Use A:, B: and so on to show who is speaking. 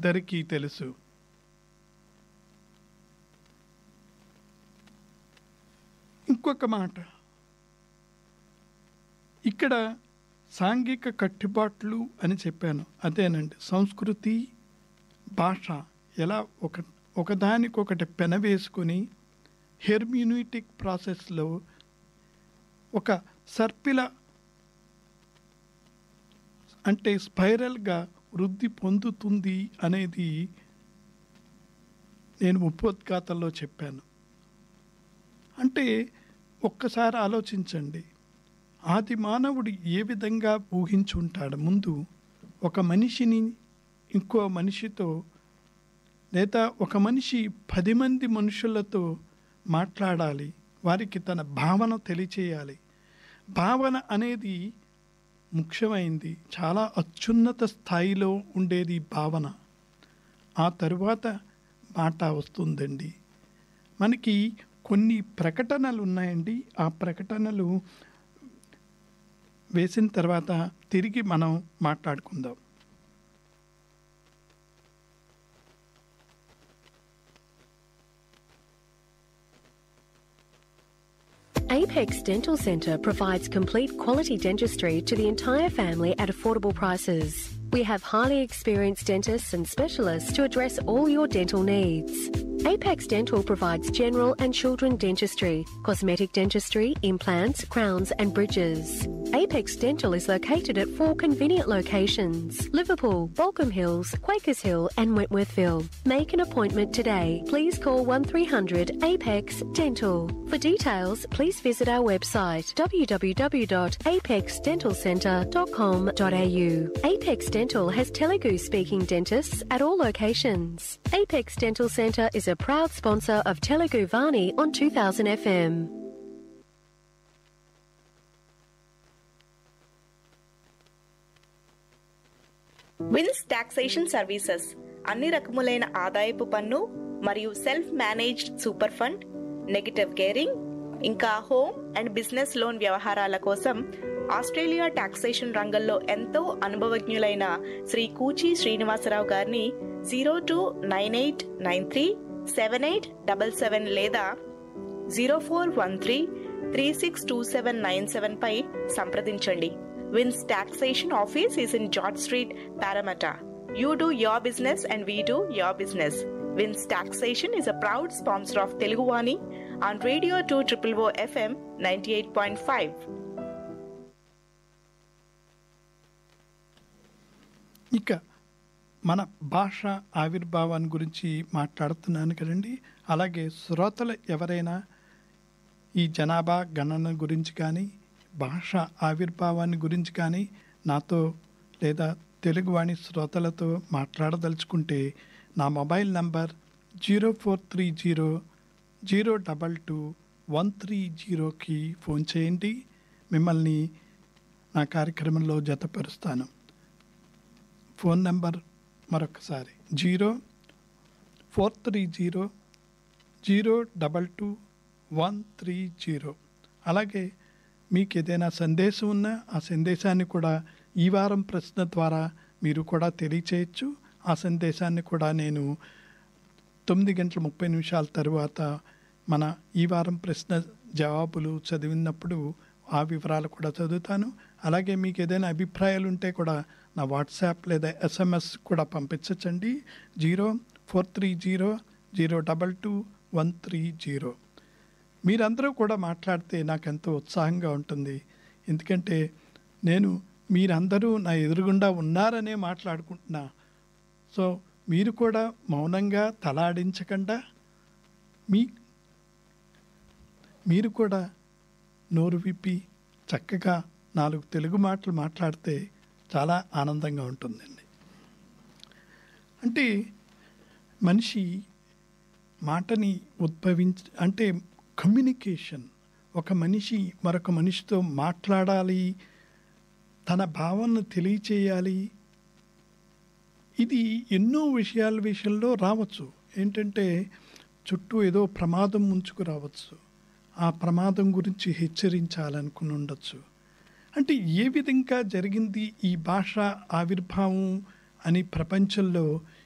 A: అందరికీ తెలుసు ఇంకొక మాట ఇక్కడ సాంఘిక కట్టుబాట్లు అని చెప్పాను అదేనండి సంస్కృతి భాష ఎలా ఒక ఒకదానికొకటి పెనవేసుకుని హెర్మ్యూనిటిక్ ప్రాసెస్లో ఒక సర్పిల అంటే స్పైరల్గా వృద్ధి పొందుతుంది అనేది నేను ఉపోద్ఘాతంలో చెప్పాను అంటే ఒక్కసారి ఆలోచించండి ఆది మానవుడు ఏ విధంగా ఊహించుంటాడు ముందు ఒక మనిషిని ఇంకో మనిషితో లేదా ఒక మనిషి పది మంది మనుషులతో మాట్లాడాలి వారికి తన భావన తెలియచేయాలి భావన అనేది ముఖ్యమైంది చాలా అత్యున్నత స్థాయిలో ఉండేది భావన ఆ తరువాత మాట వస్తుందండి మనకి కొన్ని ప్రకటనలు ఉన్నాయండి ఆ ప్రకటనలు వేసిన తర్వాత తిరిగి మనం మాట్లాడుకుందాం
B: Apex Dental Centre provides complete quality dentistry to the entire family at affordable prices. We have highly experienced dentists and specialists to address all your dental needs. Apex Dental provides general and children dentistry, cosmetic dentistry, implants, crowns, and bridges. Apex Dental is located at four convenient locations Liverpool, Balcombe Hills, Quakers Hill, and Wentworthville. Make an appointment today. Please call 1300 Apex Dental. For details, please visit our website www.apexdentalcentre.com.au. Apex Dental has Telugu speaking dentists at all locations. Apex Dental Centre is a proud sponsor of Telugu Vani on 2000 FM.
C: Vince taxation services అన్ని రకములైన ఆదాయపు పన్ను మరియు self managed super fund negative gearing ఇంకా home and business loan వ్యవహారాల కోసం Australia taxation రంగంలో ఎంతో అనుభవజ్ఞులైన శ్రీ కూచి శ్రీనివాసరావు గారిని zero two nine eight nine three seven eight double seven లేదా zero four one three three six two seven nine seven పై సంప్రదించండి Vince taxation office is in George Street Parramatta you do your business and we do your business Vince taxation is a proud sponsor of తెలుగువాణి on radio two triple O FM ninety eight point five
A: ఇక మన భాష ఆవిర్భావాన్ని గురించి మాట్లాడుతున్నాను కదండి అలాగే శ్రోతలు ఎవరైనా ఈ జనాభా గణన గురించి కానీ భాష ఆవిర్భావాన్ని గురించి కానీ నాతో లేదా తెలుగువాణి శ్రోతలతో మాట్లాడదలుచుకుంటే నా mobile number zero four three zero zero double two one three జీరోకి ఫోన్ చేయండి మిమ్మల్ని నా కార్యక్రమంలో జతపరుస్తాను ఫోన్ నెంబర్ మరొకసారి zero four three zero zero double two one three zero అలాగే మీకు ఏదైనా సందేశం ఉన్నా ఆ సందేశాన్ని కూడా ఈ వారం ప్రశ్న ద్వారా మీరు కూడా తెలియచేయచ్చు ఆ సందేశాన్ని కూడా నేను తొమ్మిది గంటల ముప్పై నిమిషాల తరువాత మన ఈ వారం ప్రశ్న జవాబులు చదివినప్పుడు ఆ వివరాలు కూడా చదువుతాను అలాగే మీకు ఏదైనా అభిప్రాయాలు ఉంటే కూడా నా వాట్సాప్ లేదా ఎస్ఎంఎస్ కూడా పంపించచ్చండి zero four three zero zero double two one three zero మీరందరూ కూడా మాట్లాడితే నాకు ఎంతో ఉత్సాహంగా ఉంటుంది ఎందుకంటే నేను మీరందరూ నా ఎదురుగుండా ఉన్నారనే మాట్లాడుకుంటున్నా సో మీరు కూడా మౌనంగా తలాడించకుండా మీ మీరు కూడా నోరు విప్పి చక్కగా నాలుగు తెలుగు మాటలు మాట్లాడితే చాలా ఆనందంగా ఉంటుందండి అంటే మనిషి మాటని ఉద్భవించ అంటే కమ్యూనికేషన్ ఒక మనిషి మరొక మనిషితో మాట్లాడాలి తన భావనను తెలియచేయాలి ఇది ఎన్నో విషయాల విషయంలో రావచ్చు ఏంటంటే చుట్టూ ఏదో ప్రమాదం ముంచుకు రావచ్చు ఆ ప్రమాదం గురించి హెచ్చరించాలనుకుని ఉండొచ్చు అంటే ఏ విధంగా జరిగింది ఈ భాష ఆవిర్భావం అని ప్రపంచంలో